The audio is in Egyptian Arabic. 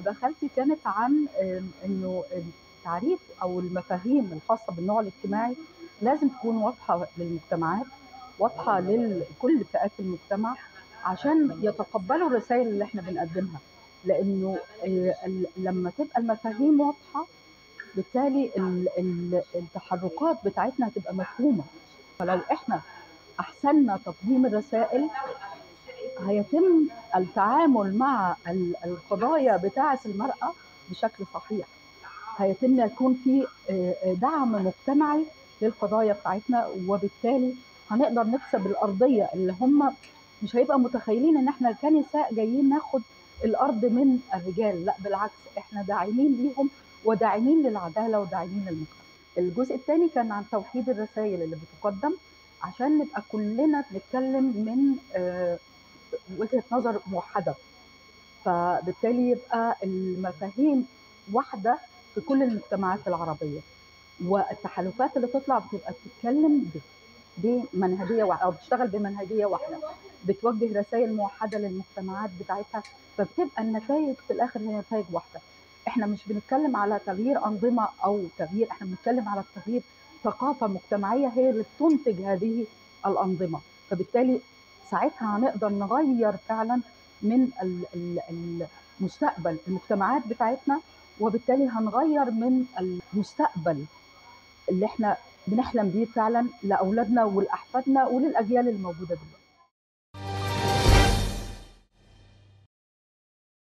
مداخلتي كانت عن آم، انه التعريف او المفاهيم الخاصه بالنوع الاجتماعي لازم تكون واضحه للمجتمعات واضحه لكل فئات المجتمع عشان يتقبلوا الرسائل اللي احنا بنقدمها لانه آه، ال- لما تبقى المفاهيم واضحه بالتالي ال- ال- التحركات بتاعتنا هتبقى مفهومه فلو احنا احسننا تقديم الرسائل هيتم التعامل مع ال- القضايا بتاعة المرأة بشكل صحيح هيتم يكون في آه، آه، دعم مجتمعي للقضايا بتاعتنا وبالتالي هنقدر نكسب الأرضية اللي هم مش هيبقى متخيلين ان احنا كنساء جايين ناخد الأرض من الرجال لا بالعكس احنا داعمين ليهم وداعمين للعدالة وداعمين للمجتمع الجزء الثاني كان عن توحيد الرسائل اللي بتقدم عشان نبقى كلنا بنتكلم من آه، وجهة نظر موحدة فبالتالي يبقى المفاهيم واحدة في كل المجتمعات العربية والتحالفات اللي تطلع بتبقى بتتكلم ب- بمنهجية واحدة أو بتشتغل بمنهجية واحدة بتوجه رسائل موحدة للمجتمعات بتاعتها فبتبقى النتائج في الآخر هي نتائج واحدة احنا مش بنتكلم على تغيير أنظمة أو تغيير احنا بنتكلم على تغيير ثقافة مجتمعية هي اللي بتنتج هذه الأنظمة فبالتالي ساعتها هنقدر نغير فعلا من ال- ال- المستقبل المجتمعات بتاعتنا وبالتالي هنغير من المستقبل اللي احنا بنحلم بيه فعلا لاولادنا ولاحفادنا وللاجيال الموجوده دلوقتي